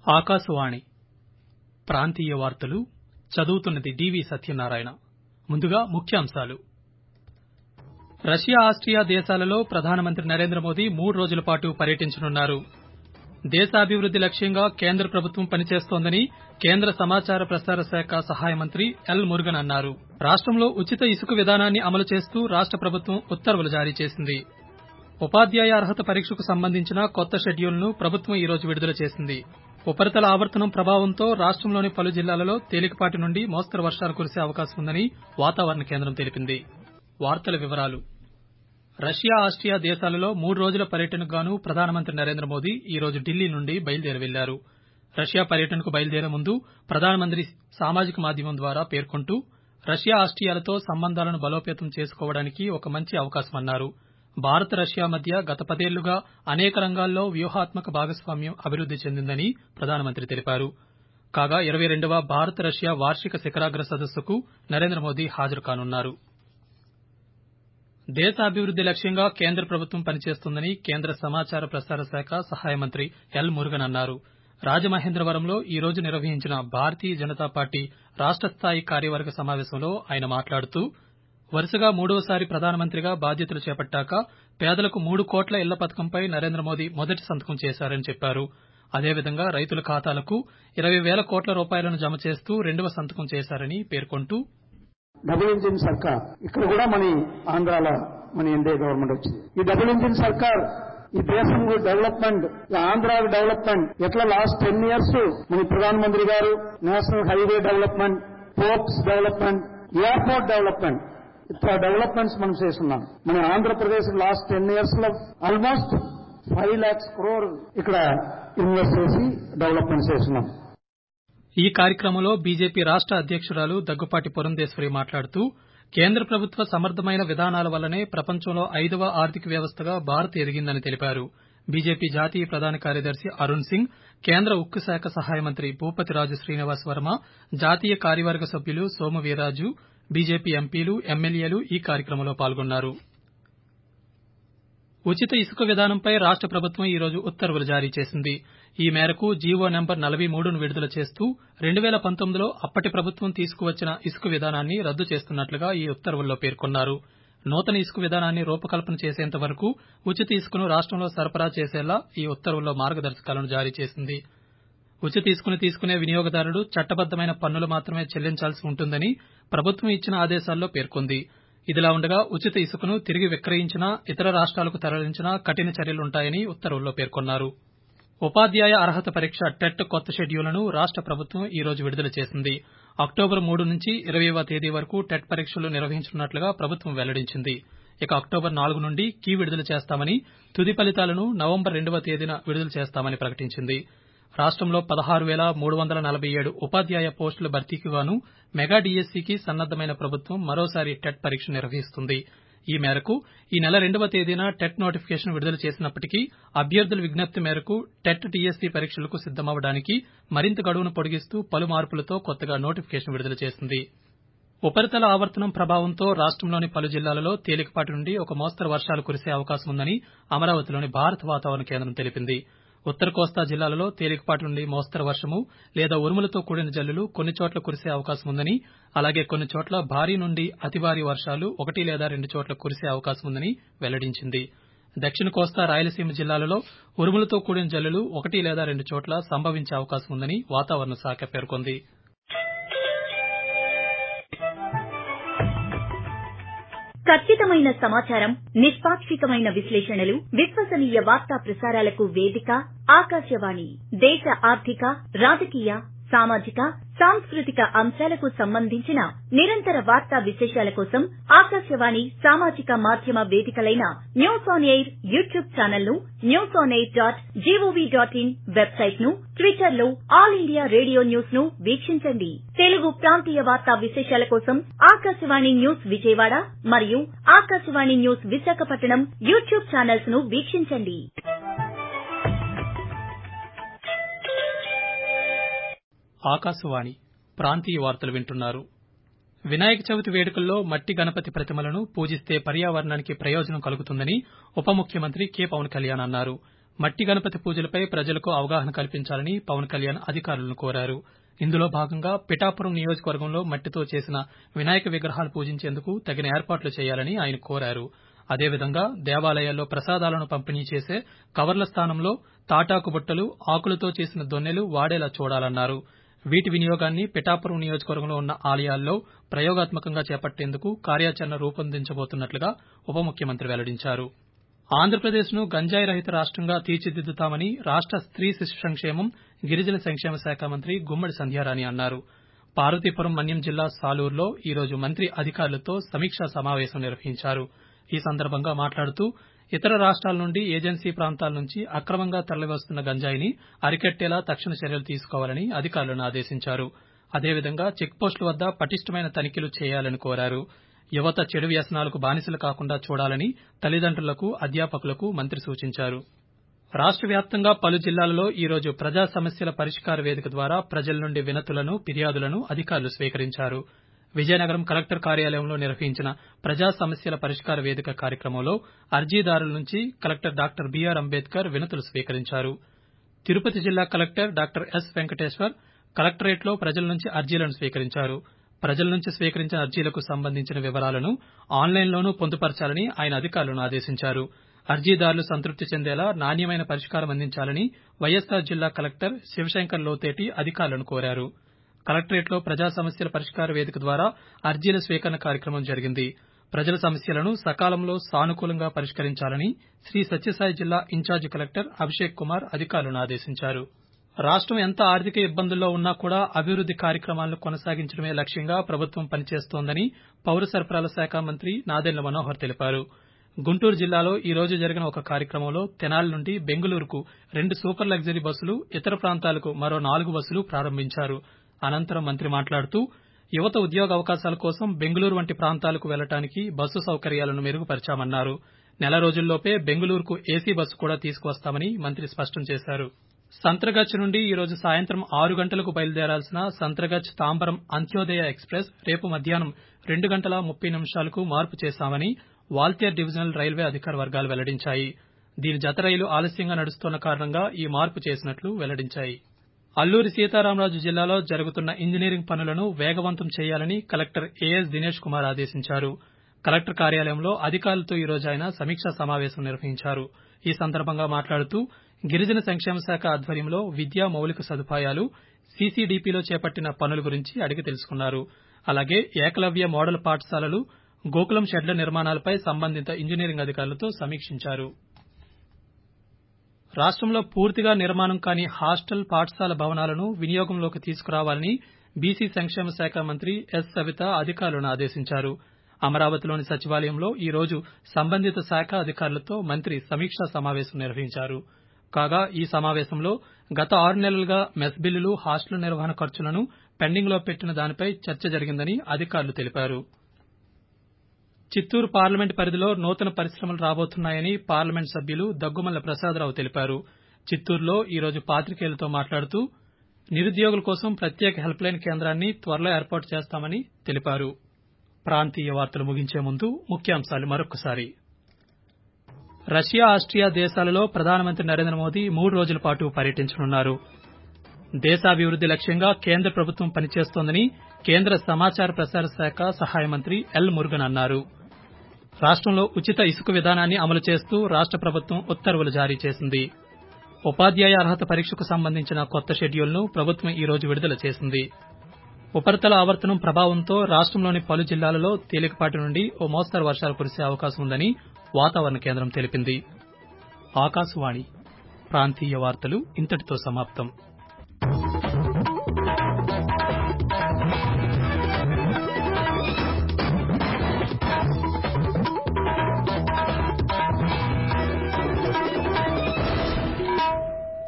ఆకాశవాణి ప్రాంతీయ వార్తలు చదువుతున్నది డివి సత్యనారాయణ ముందుగా ముఖ్యాంశాలు రష్యా ఆస్టియా దేశాలలో ప్రధానమంత్రి నరేంద్ర మోదీ మూడు రోజుల పాటు పర్యటించనున్నారు దేశాభివృద్ది లక్ష్యంగా కేంద్ర ప్రభుత్వం పనిచేస్తోందని కేంద్ర సమాచార ప్రసార శాఖ సహాయ మంత్రి ఎల్ మురుగన్ అన్నారు రాష్టంలో ఉచిత ఇసుక విధానాన్ని అమలు చేస్తూ రాష్ట ప్రభుత్వం ఉత్తర్వులు జారీ చేసింది ఉపాధ్యాయ అర్హత పరీక్షకు సంబంధించిన కొత్త షెడ్యూల్ను ప్రభుత్వం ఈ రోజు విడుదల చేసింది ఉపరితల ఆవర్తనం ప్రభావంతో రాష్టంలోని పలు జిల్లాలలో తేలికపాటి నుండి మోస్తరు వర్షాలు కురిసే అవకాశం ఉందని వాతావరణ కేంద్రం తెలిపింది వార్తల వివరాలు రష్యా ఆస్టియా దేశాలలో మూడు రోజుల పర్యటనకు గాను ప్రధానమంత్రి నరేంద్ర మోదీ ఈ రోజు ఢిల్లీ నుండి బయలుదేరి వెళ్లారు రష్యా పర్యటనకు బయలుదేరే ముందు ప్రధానమంత్రి సామాజిక మాధ్యమం ద్వారా పేర్కొంటూ రష్యా ఆస్టియాలతో సంబంధాలను బలోపేతం చేసుకోవడానికి ఒక మంచి అవకాశమన్నారు భారత్ రష్యా మధ్య గత పదేళ్లుగా అనేక రంగాల్లో వ్యూహాత్మక భాగస్వామ్యం అభివృద్ది చెందిందని ప్రధానమంత్రి తెలిపారు కాగా ఇరవై రెండవ భారత్ రష్యా వార్షిక శిఖరాగ్ర సదస్సుకు నరేంద్ర మోదీ హాజరు కానున్నారు దేశాభివృద్ది లక్ష్యంగా కేంద్ర ప్రభుత్వం పనిచేస్తోందని కేంద్ర సమాచార ప్రసార శాఖ సహాయ మంత్రి ఎల్ మురుగన్ అన్నారు రాజమహేంద్రవరంలో ఈ రోజు నిర్వహించిన భారతీయ జనతా పార్టీ రాష్ట స్థాయి కార్యవర్గ సమావేశంలో ఆయన మాట్లాడుతూ వరుసగా మూడవసారి ప్రధానమంత్రిగా బాధ్యతలు చేపట్టాక పేదలకు మూడు కోట్ల ఇళ్ల పథకంపై నరేంద్ర మోదీ మొదటి సంతకం చేశారని చెప్పారు అదేవిధంగా రైతుల ఖాతాలకు ఇరవై వేల కోట్ల రూపాయలను జమ చేస్తూ రెండవ సంతకం చేశారని పేర్కొంటూ డబుల్ ఇంజిన్ సర్కార్ ఇక్కడ కూడా మన ఆంధ్రాల మన ఎన్డీఏ గవర్నమెంట్ వచ్చింది ఈ డబుల్ ఇంజిన్ సర్కార్ ఈ దేశం డెవలప్మెంట్ ఈ ఆంధ్ర డెవలప్మెంట్ ఎట్లా లాస్ట్ టెన్ ఇయర్స్ మన ప్రధానమంత్రి గారు national highway development ports development airport development ఇట్లా డెవలప్మెంట్స్ మనం చేస్తున్నాం మన ఆంధ్రప్రదేశ్ లాస్ట్ టెన్ ఇయర్స్ లో ఆల్మోస్ట్ ఫైవ్ లాక్స్ క్రోర్ ఇక్కడ ఇన్వెస్ట్ చేసి డెవలప్మెంట్ చేస్తున్నాం ఈ కార్యక్రమంలో బీజేపీ రాష్ట అధ్యక్షురాలు దగ్గుపాటి పురంధేశ్వరి మాట్లాడుతూ కేంద్ర ప్రభుత్వ సమర్థమైన విధానాల వల్లనే ప్రపంచంలో ఐదవ ఆర్థిక వ్యవస్థగా భారత్ ఎదిగిందని తెలిపారు బీజేపీ జాతీయ ప్రధాన కార్యదర్శి అరుణ్ సింగ్ కేంద్ర ఉక్కు శాఖ సహాయ మంత్రి భూపతిరాజు శ్రీనివాస్ వర్మ జాతీయ కార్యవర్గ సభ్యులు సోము వీర్రాజు బీజేపీ ఎంపీలు ఎమ్మెల్యేలు ఈ కార్యక్రమంలో పాల్గొన్నారు ఉచిత ఇసుక విధానంపై రాష్ట ప్రభుత్వం ఈ రోజు ఉత్తర్వులు జారీ చేసింది ఈ మేరకు జీవో నెంబర్ నలభై మూడును విడుదల చేస్తూ రెండు వేల పంతొమ్మిదిలో అప్పటి ప్రభుత్వం తీసుకువచ్చిన ఇసుక విధానాన్ని రద్దు చేస్తున్నట్లుగా ఈ ఉత్తర్వుల్లో పేర్కొన్నారు నూతన ఇసుక విధానాన్ని రూపకల్పన చేసేంత వరకు ఉచిత ఇసుకను రాష్టంలో సరఫరా చేసేలా ఈ ఉత్తర్వుల్లో మార్గదర్శకాలను జారీ చేసింది ఉచిత ఇసుకను తీసుకునే వినియోగదారుడు చట్టబద్దమైన పన్నులు మాత్రమే చెల్లించాల్సి ఉంటుందని ప్రభుత్వం ఇచ్చిన ఆదేశాల్లో పేర్కొంది ఇదిలా ఉండగా ఉచిత ఇసుకను తిరిగి విక్రయించినా ఇతర రాష్ట్రాలకు తరలించినా కఠిన చర్యలుంటాయని ఉత్తర్వుల్లో పేర్కొన్నారు ఉపాధ్యాయ అర్హత పరీక్ష టెట్ కొత్త షెడ్యూల్ను రాష్ట ప్రభుత్వం ఈ రోజు విడుదల చేసింది అక్టోబర్ మూడు నుంచి ఇరవైవ తేదీ వరకు టెట్ పరీక్షలు నిర్వహించనున్నట్లుగా ప్రభుత్వం వెల్లడించింది ఇక అక్టోబర్ నాలుగు నుండి కీ విడుదల చేస్తామని తుది ఫలితాలను నవంబర్ రెండవ తేదీన విడుదల చేస్తామని ప్రకటించింది రాష్టంలో పదహారు వేల మూడు వందల నలభై ఏడు ఉపాధ్యాయ పోస్టుల భర్తీకి గాను మెగా డీఎస్సీకి సన్నద్దమైన ప్రభుత్వం మరోసారి టెట్ పరీక్ష నిర్వహిస్తుంది ఈ మేరకు ఈ నెల రెండవ తేదీన టెట్ నోటిఫికేషన్ విడుదల చేసినప్పటికీ అభ్యర్థుల విజ్ఞప్తి మేరకు టెట్ టీఎస్సీ పరీక్షలకు సిద్దమవడానికి మరింత గడువును పొడిగిస్తూ పలు మార్పులతో కొత్తగా నోటిఫికేషన్ విడుదల చేసింది ఉపరితల ఆవర్తనం ప్రభావంతో రాష్టంలోని పలు జిల్లాలలో తేలికపాటి నుండి ఒక మోస్తరు వర్షాలు కురిసే అవకాశం ఉందని అమరావతిలోని భారత వాతావరణ కేంద్రం తెలిపింది ఉత్తర కోస్తా జిల్లాలలో తేలికపాటి నుండి మోస్తరు వర్షము లేదా ఉరుములతో కూడిన జల్లులు కొన్ని చోట్ల కురిసే అవకాశం ఉందని అలాగే కొన్ని చోట్ల భారీ నుండి అతి భారీ వర్షాలు ఒకటి లేదా రెండు చోట్ల కురిసే అవకాశం ఉందని వెల్లడించింది దక్షిణ కోస్తా రాయలసీమ జిల్లాలలో ఉరుములతో కూడిన జల్లులు ఒకటి లేదా రెండు చోట్ల సంభవించే అవకాశం ఉందని వాతావరణ శాఖ పేర్కొంది ఖచ్చితమైన సమాచారం నిష్పాక్షికమైన విశ్లేషణలు విశ్వసనీయ వార్తా ప్రసారాలకు వేదిక ఆకాశవాణి దేశ ఆర్థిక రాజకీయ సామాజిక సాంస్కృతిక అంశాలకు సంబంధించిన నిరంతర వార్తా విశేషాల కోసం ఆకాశవాణి సామాజిక మాధ్యమ వేదికలైన news on air YouTube channel ను news on air dot G O V dot in website ను ట్విట్టర్ లో ఆల్ ఇండియా రేడియో న్యూస్ ను వీక్షించండి తెలుగు ప్రాంతీయ వార్తా విశేషాల కోసం ఆకాశవాణి న్యూస్ విజయవాడ మరియు Akashvani news Visakhapatnam YouTube channels ను వీక్షించండి ఆకాశవాణి ప్రాంతీయ వార్తలు వింటున్నారు వినాయక చవితి వేడుకల్లో మట్టి గణపతి ప్రతిమలను పూజిస్తే పర్యావరణానికి ప్రయోజనం కలుగుతుందని ఉప ముఖ్యమంత్రి కె పవన్ కళ్యాణ్ అన్నారు మట్టి గణపతి పూజలపై ప్రజలకు అవగాహన కల్పించాలని పవన్ కళ్యాణ్ అధికారులను కోరారు ఇందులో భాగంగా పిఠాపురం నియోజకవర్గంలో మట్టితో చేసిన వినాయక విగ్రహాలు పూజించేందుకు తగిన ఏర్పాట్లు చేయాలని ఆయన కోరారు అదేవిధంగా దేవాలయాల్లో ప్రసాదాలను పంపిణీ చేసే కవర్ల స్థానంలో తాటాకు బుట్టలు ఆకులతో చేసిన దొన్నెలు వాడేలా చూడాలన్నారు వీటి వినియోగాన్ని పిఠాపురం నియోజకవర్గంలో ఉన్న ఆలయాల్లో ప్రయోగాత్మకంగా చేపట్టేందుకు కార్యాచరణ రూపొందించబోతున్నట్లుగా ఉప ముఖ్యమంత్రి వెల్లడించారు ఆంధ్రప్రదేశ్ను గంజాయి రహిత రాష్ట్రంగా తీర్చిదిద్దుతామని రాష్ట్ర స్త్రీ శిశు సంక్షేమం గిరిజన సంక్షేమ శాఖ మంత్రి గుమ్మడి సంధ్యారాణి అన్నారు పార్వతీపురం మన్యం జిల్లా సాలూరులో ఈరోజు మంత్రి అధికారులతో సమీక్షా సమావేశం నిర్వహించారు ఈ సందర్భంగా మాట్లాడుతూ ఇతర రాష్ట్రాల నుండి ఏజెన్సీ ప్రాంతాల నుంచి అక్రమంగా తరలివస్తున్న గంజాయిని అరికట్టేలా తక్షణ చర్యలు తీసుకోవాలని అధికారులను ఆదేశించారు అదేవిధంగా చెక్పోస్టుల వద్ద పటిష్టమైన తనిఖీలు చేయాలని కోరారు యువత చెడు వ్యసనాలకు బానిసలు కాకుండా చూడాలని తల్లిదండ్రులకు అధ్యాపకులకు మంత్రి సూచించారు రాష్ట్ర వ్యాప్తంగా పలు జిల్లాలలో ఈరోజు ప్రజా సమస్యల పరిష్కార వేదిక ద్వారా ప్రజల నుండి వినతులను ఫిర్యాదులను అధికారులు స్వీకరించారు విజయనగరం కలెక్టర్ కార్యాలయంలో నిర్వహించిన ప్రజా సమస్యల పరిష్కార వేదిక కార్యక్రమంలో అర్జీదారుల నుంచి కలెక్టర్ డాక్టర్ బీఆర్ అంబేద్కర్ వినతులు స్వీకరించారు తిరుపతి జిల్లా కలెక్టర్ డాక్టర్ ఎస్ వెంకటేశ్వర్ కలెక్టరేట్లో ప్రజల నుంచి అర్జీలను స్వీకరించారు ప్రజల నుంచి స్వీకరించిన అర్జీలకు సంబంధించిన వివరాలను ఆన్లైన్లోనూ పొందుపరచాలని ఆయన అధికారులను ఆదేశించారు అర్జీదారులు సంతృప్తి చెందేలా నాణ్యమైన పరిష్కారం అందించాలని వైఎస్సార్ జిల్లా కలెక్టర్ శివశంకర్ లోతేటి అధికారులను కోరారు కలెక్టరేట్లో ప్రజా సమస్యల పరిష్కార వేదిక ద్వారా అర్జీల స్వీకరణ కార్యక్రమం జరిగింది ప్రజల సమస్యలను సకాలంలో సానుకూలంగా పరిష్కరించాలని శ్రీ సత్యసాయి జిల్లా ఇన్ఛార్జి కలెక్టర్ అభిషేక్ కుమార్ అధికారులను ఆదేశించారు రాష్ట్రం ఎంత ఆర్థిక ఇబ్బందుల్లో ఉన్నా కూడా అభివృద్ది కార్యక్రమాలను కొనసాగించడమే లక్ష్యంగా ప్రభుత్వం పనిచేస్తోందని పౌర సరఫరాల శాఖ మంత్రి నాదెండ్ల మనోహర్ తెలిపారు గుంటూరు జిల్లాలో ఈ రోజు జరిగిన ఒక కార్యక్రమంలో తెనాలి నుండి బెంగళూరుకు రెండు సూపర్ లగ్జరీ బస్సులు ఇతర ప్రాంతాలకు మరో నాలుగు బస్సులు ప్రారంభించారు అనంతరం మంత్రి మాట్లాడుతూ యువత ఉద్యోగ అవకాశాల కోసం బెంగళూరు వంటి ప్రాంతాలకు వెళ్లడానికి బస్సు సౌకర్యాలను మెరుగుపరిచామన్నారు నెల రోజుల్లోపే బెంగళూరుకు ఏసీ బస్సు కూడా తీసుకువస్తామని మంత్రి స్పష్టం చేశారు సంత్రగచ్ నుండి ఈ రోజు సాయంత్రం ఆరు గంటలకు బయలుదేరాల్సిన సంత్రగచ్ తాంబరం అంత్యోదయ ఎక్స్ప్రెస్ రేపు మధ్యాహ్నం రెండు గంటల ముప్పై నిమిషాలకు మార్పు చేశామని వాల్తేర్ డివిజనల్ రైల్వే అధికార వర్గాలు వెల్లడించాయి దీని జత రైలు ఆలస్యంగా నడుస్తున్న కారణంగా ఈ మార్పు చేసినట్లు వెల్లడించాయి అల్లూరి సీతారామరాజు జిల్లాలో జరుగుతున్న ఇంజనీరింగ్ పనులను వేగవంతం చేయాలని కలెక్టర్ ఏఎస్ దినేష్ కుమార్ ఆదేశించారు కలెక్టర్ కార్యాలయంలో అధికారులతో ఈ రోజు ఆయన సమీక్షా సమావేశం నిర్వహించారు ఈ సందర్భంగా మాట్లాడుతూ గిరిజన సంక్షేమ శాఖ ఆధ్వర్యంలో విద్యా మౌలిక సదుపాయాలు సీసీడీపీలో చేపట్టిన పనుల గురించి అడిగి తెలుసుకున్నారు అలాగే ఏకలవ్య మోడల్ పాఠశాలలు గోకులం షెడ్ల నిర్మాణాలపై సంబంధిత ఇంజనీరింగ్ అధికారులతో సమీక్షించారు రాష్ట్రంలో పూర్తిగా నిర్మాణం కాని హాస్టల్ పాఠశాల భవనాలను వినియోగంలోకి తీసుకురావాలని బీసీ సంక్షేమ శాఖ మంత్రి ఎస్ సవిత అధికారులను ఆదేశించారు అమరావతిలోని సచివాలయంలో ఈ రోజు సంబంధిత శాఖ అధికారులతో మంత్రి సమీక్షా సమావేశం నిర్వహించారు కాగా ఈ సమావేశంలో గత ఆరు నెలలుగా మెస్ బిల్లులు హాస్టల్ నిర్వహణ ఖర్చులను పెండింగ్లో పెట్టిన దానిపై చర్చ జరిగిందని అధికారులు తెలిపారు చిత్తూరు పార్లమెంట్ పరిధిలో నూతన పరిశ్రమలు రాబోతున్నాయని పార్లమెంట్ సభ్యులు దగ్గుమల్ల ప్రసాదరావు తెలిపారు చిత్తూరులో ఈ రోజు పాతికేయులతో మాట్లాడుతూ నిరుద్యోగుల కోసం ప్రత్యేక హెల్ప్ లైన్ కేంద్రాన్ని త్వరలో ఏర్పాటు చేస్తామని తెలిపారు ప్రాంతీయ వార్తలు ముగించే ముందు ముఖ్యాంశాలు మరొకసారి రష్యా ఆస్ట్రియా దేశాలలో ప్రధానమంత్రి నరేంద్ర మోదీ మూడు రోజుల పాటు పర్యటించనున్నారు దేశాభివృద్ది లక్ష్యంగా కేంద్ర ప్రభుత్వం పనిచేస్తోందని కేంద్ర సమాచార ప్రసార శాఖ సహాయ మంత్రి ఎల్ మురుగన్ అన్నారు రాష్ట్రంలో ఉచిత ఇసుక విధానాన్ని అమలు చేస్తూ రాష్ట్ర ప్రభుత్వం ఉత్తర్వులు జారీ చేసింది ఉపాధ్యాయ అర్హత పరీక్షకు సంబంధించిన కొత్త షెడ్యూల్ను ప్రభుత్వం ఈ రోజు విడుదల చేసింది ఉపరితల ఆవర్తనం ప్రభావంతో రాష్ట్రంలోని పలు జిల్లాలలో తేలికపాటి నుండి ఓ మోస్తరు వర్షాలు కురిసే అవకాశం ఉందని వాతావరణ కేంద్రం తెలిపింది ఆకాశవాణి ప్రాంతీయ వార్తలు ఇంతటితో సమాప్తం